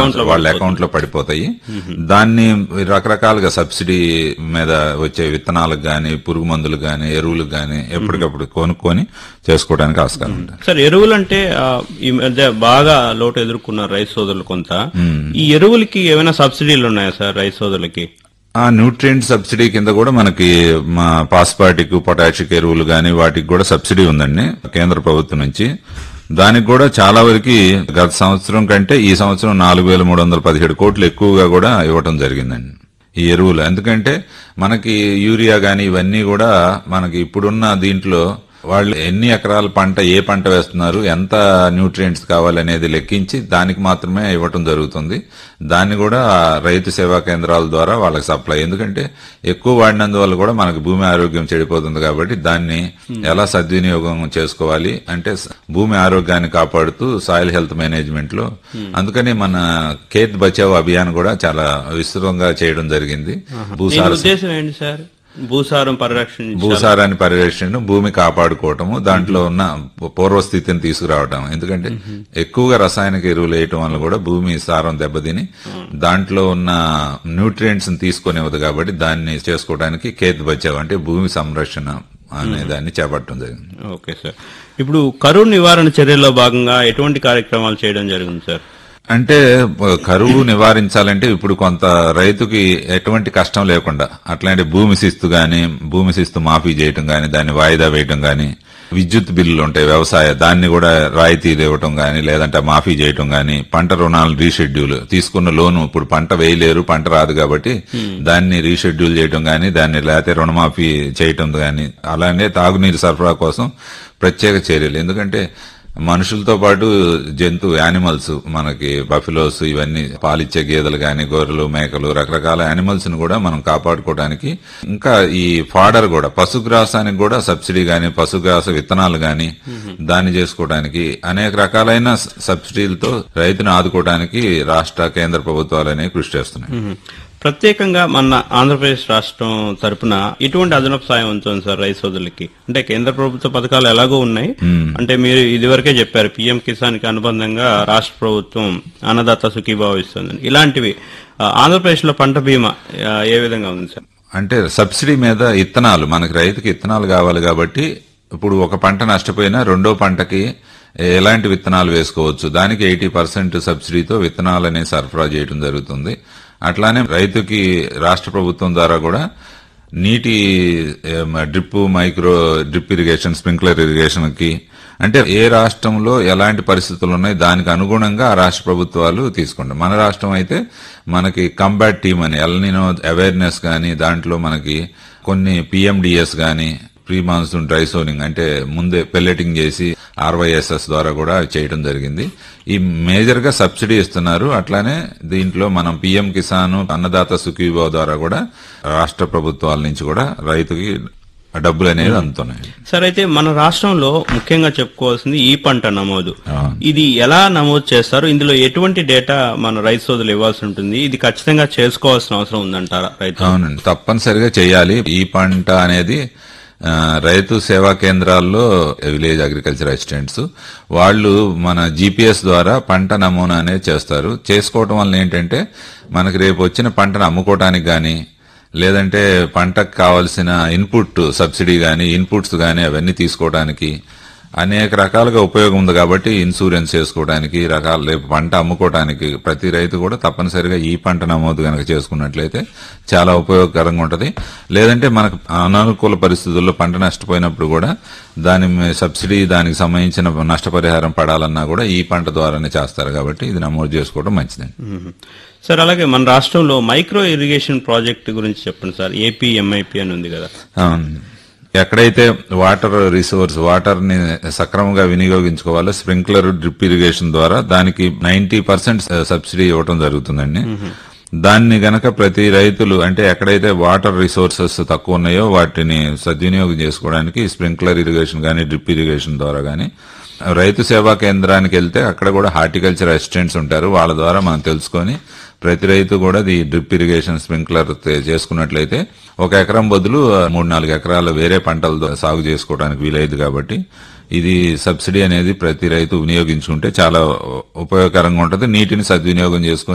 account లో వాళ్ళ account లో పడిపోతాయి దాన్ని రకరకాలుగా సబ్సిడీ మీద వచ్చే విత్తనాలకు గాని పురుగు మందులకు గాని ఎరువులకు గాని ఎప్పటికప్పుడు కొనుక్కొని చేసుకోవడానికి ఆస్కారం ఉంటుంది సార్ ఎరువులు అంటే ఆ, ఈ మధ్య బాగా లోటు ఎదుర్కొన్నారు రైతు సోదరులు కొంత ఈ ఎరువులకి ఏమైనా సబ్సిడీలు ఉన్నాయా సార్ రైతు సోదరులకి ఆ న్యూట్రియంట్ సబ్సిడీ కింద కూడా మనకి మా పాస్పాటిక్ పొటాషిక్ ఎరువులు గాని వాటికి కూడా సబ్సిడీ ఉందండి కేంద్ర ప్రభుత్వం నుంచి దానికి కూడా చాలా వరకు గత సంవత్సరం కంటే ఈ సంవత్సరం నాలుగు వేల మూడు వందల పదిహేడు కోట్లు ఎక్కువగా కూడా ఇవ్వటం జరిగిందండి ఈ ఎరువులు ఎందుకంటే మనకి యూరియా గాని ఇవన్నీ కూడా మనకి ఇప్పుడున్న దీంట్లో వాళ్ళు ఎన్ని ఎకరాల పంట ఏ పంట వేస్తున్నారు ఎంత న్యూట్రియంట్స్ కావాలనేది లెక్కించి దానికి మాత్రమే ఇవ్వటం జరుగుతుంది దాన్ని కూడా రైతు సేవా కేంద్రాల ద్వారా వాళ్ళకి సప్లై ఎందుకంటే ఎక్కువ వాడినందువల్ల కూడా మనకు భూమి ఆరోగ్యం చెడిపోతుంది కాబట్టి దాన్ని ఎలా సద్వినియోగం చేసుకోవాలి అంటే స- భూమి ఆరోగ్యాన్ని కాపాడుతూ సాయిల్ హెల్త్ మేనేజ్మెంట్ లో అందుకని మన ఖేత్ బచావ్ అభియాన్ కూడా చాలా విస్తృతంగా చేయడం జరిగింది దీని భూసార ఉద్దేశం ఏంటి సార్ భూసారం పరిరక్షణ భూసారాన్ని పరిరక్షణ భూమి కాపాడుకోవటము దాంట్లో ఉన్న పూర్వస్థితిని తీసుకురావటం ఎందుకంటే ఎక్కువగా రసాయనిక ఎరువులు వేయటం వల్ల కూడా భూమి సారం దెబ్బతిని దాంట్లో ఉన్న న్యూట్రియంట్స్ తీసుకునేవద్దు కాబట్టి దాన్ని చేసుకోవడానికి కేత్ బచావ్ అంటే భూమి సంరక్షణ అనే దాన్ని చేపట్టడం జరిగింది ఓకే సార్ ఇప్పుడు కరువు నివారణ చర్యల్లో భాగంగా ఎటువంటి కార్యక్రమాలు చేయడం జరిగింది సార్ అంటే కరువు నివారించాలంటే ఇప్పుడు కొంత రైతుకి ఎటువంటి కష్టం లేకుండా అట్లాంటి భూమి శిస్తు గాని భూమి శిస్తు మాఫీ చేయటం గాని దాన్ని వాయిదా వేయటం గాని విద్యుత్ బిల్లులు ఉంటాయి వ్యవసాయ దాన్ని కూడా రాయితీలు ఇవ్వటం గాని లేదంటే మాఫీ చేయటం గాని పంట రుణాలు రీషెడ్యూల్ తీసుకున్న లోను ఇప్పుడు పంట వేయలేరు పంట రాదు కాబట్టి దాన్ని రీషెడ్యూల్ చేయటం గాని దాన్ని లేకపోతే రుణమాఫీ చేయటం గాని అలానే తాగునీరు సరఫరా కోసం ప్రత్యేక చర్యలు ఎందుకంటే మనుషులతో పాటు జంతు యానిమల్స్ మనకి బఫిలోస్ ఇవన్నీ పాలిచ్చే గేదెలు గాని గొర్రెలు మేకలు రకరకాల యానిమల్స్ ని కూడా మనం కాపాడుకోవడానికి ఇంకా ఈ ఫాడర్ కూడా పశుగ్రాసానికి కూడా సబ్సిడీ గాని పశుగ్రాస విత్తనాలు గాని దాన్ని చేసుకోవడానికి అనేక రకాలైన స- సబ్సిడీలతో రైతును ఆదుకోవడానికి రాష్ట్ర కేంద్ర ప్రభుత్వాలు అనేవి కృషి చేస్తున్నాయి మ్మ్. ప్రత్యేకంగా మన ఆంధ్రప్రదేశ్ రాష్ట్రం తరపున ఇటువంటి అదనపు సాయం ఉంటుంది సార్ రైతు సోదరులకి అంటే కేంద్ర ప్రభుత్వ పథకాలు ఎలాగో ఉన్నాయి అంటే మీరు ఇదివరకే చెప్పారు పిఎం కిసాన్ కి అనుబంధంగా రాష్ట్ర ప్రభుత్వం అన్నదాత సుఖీభావ ఇస్తుంది ఇలాంటివి ఆ, ఆంధ్రప్రదేశ్ లో పంట బీమా ఆ, ఏ విధంగా ఉంది సార్ అంటే సబ్సిడీ మీద ఇత్తనాలు మనకి రైతుకి ఇత్తనాలు కావాలి కాబట్టి ఇప్పుడు ఒక పంట నష్టపోయినా రెండో పంటకి ఎలాంటి విత్తనాలు వేసుకోవచ్చు దానికి ఎయిటీ పర్సెంట్ సబ్సిడీతో విత్తనాలు అనేవి సరఫరా చేయడం జరుగుతుంది అట్లానే రైతుకి రాష్ట్ర ప్రభుత్వం ద్వారా కూడా నీటి ఏం, drip micro drip irrigation sprinkler irrigation కి అంటే ఏ రాష్ట్రంలో ఎలాంటి పరిస్థితులు ఉన్నాయి దానికి అనుగుణంగా ఆ రాష్ట్ర ప్రభుత్వాలు తీసుకుంటాయి మన రాష్ట్రం అయితే మనకి కంబాట్ టీమ్ అని ఎల్నినో అవేర్నెస్ గాని దాంట్లో మనకి కొన్ని పిఎండిఎస్ గాని ప్రీ మాన్సూన్ డ్రై సోనింగ్ అంటే ముందే పెల్లెటింగ్ చేసి ఆర్వైఎస్ఎస్ ద్వారా కూడా చేయడం జరిగింది ఈ మేజర్ గా సబ్సిడీ ఇస్తున్నారు అట్లానే దీంట్లో మనం పిఎం కిసాన్ అన్నదాత సుఖీభావ ద్వారా కూడా రాష్ట్ర ప్రభుత్వాల నుంచి కూడా రైతుకి డబ్బులు అనేది అందుతున్నాయి సార్ అయితే మన రాష్ట్రంలో ముఖ్యంగా చెప్పుకోవాల్సింది ఈ పంట నమోదు ఆ. ఇది ఎలా నమోదు చేస్తారు ఇందులో ఎటువంటి డేటా మన రైతు సోదరులు ఇవ్వాల్సి ఉంటుంది ఇది ఖచ్చితంగా చేసుకోవాల్సిన అవసరం ఉందంటారా రైతు అవునండి తప్పనిసరిగా చేయాలి ఈ పంట అనేది ఆ, రైతు సేవా కేంద్రాల్లో విలేజ్ అగ్రికల్చర్ అసిస్టెంట్స్ వాళ్ళు మన జీపీఎస్ ద్వారా పంట నమూనా అనేది చేస్తారు చేసుకోవటం వల్ల ఏంటంటే మనకి రేపు వచ్చిన పంటను అమ్ముకోవటానికి గాని లేదంటే పంటకు కావాల్సిన ఇన్పుట్ సబ్సిడీ గాని ఇన్పుట్స్ గాని అవన్నీ తీసుకోవడానికి అనేక రకాలుగా ఉపయోగం ఉంది కాబట్టి ఇన్సూరెన్స్ చేసుకోవడానికి రకాల రేపు పంట అమ్ముకోవడానికి ప్రతి రైతు కూడా తప్పనిసరిగా ఈ పంట నమోదు కనుక చేసుకున్నట్లయితే చాలా ఉపయోగకరంగా ఉంటది లేదంటే మనకు అనానుకూల పరిస్థితుల్లో పంట నష్టపోయినప్పుడు కూడా దాని మీ- సబ్సిడీ దానికి సంబంధించిన నష్టపరిహారం పడాలన్నా కూడా ఈ పంట ద్వారానే చేస్తారు కాబట్టి ఇది నమోదు చేసుకోవడం మంచిదండి మ్మ్. సార్ అలాగే మన రాష్ట్రంలో మైక్రో ఇరిగేషన్ ప్రాజెక్ట్ గురించి చెప్పండి సార్ ఏపీ ఎంఐపి అని ఉంది కదా అవును. ఎక్కడైతే వాటర్ రిసోర్స్ వాటర్ ని సక్రమంగా వినియోగించుకోవాలో స్ప్రింక్లర్ డ్రిప్ ఇరిగేషన్ ద్వారా దానికి నైన్టీ పర్సెంట్ సబ్సిడీ ఇవ్వడం జరుగుతుందండి దాన్ని గనక ప్రతి రైతులు అంటే ఎక్కడైతే వాటర్ రిసోర్సెస్ తక్కువ ఉన్నాయో వాటిని సద్వినియోగం చేసుకోవడానికి స్ప్రింక్లర్ ఇరిగేషన్ గానీ డ్రిప్ ఇరిగేషన్ ద్వారా గానీ రైతు సేవా కేంద్రానికి వెళ్తే అక్కడ కూడా హార్టికల్చర్ అసిస్టెంట్స్ ఉంటారు వాళ్ళ ద్వారా మనం తెలుసుకొని ప్రతి రైతు కూడా ఈ డ్రిప్ ఇరిగేషన్ స్ప్రింక్లర్ తే- చేసుకున్నట్లయితే ఒక ఎకరం బదులు ఆ, మూడు నాలుగు ఎకరాలు వేరే పంటలు దో- సాగు చేసుకోవడానికి వీలైదు కాబట్టి ఇది సబ్సిడీ అనేది ప్రతి రైతు వినియోగించుకుంటే చాలా ఉపయోగకరంగా ఉంటుంది నీటిని సద్వినియోగం చేసుకొని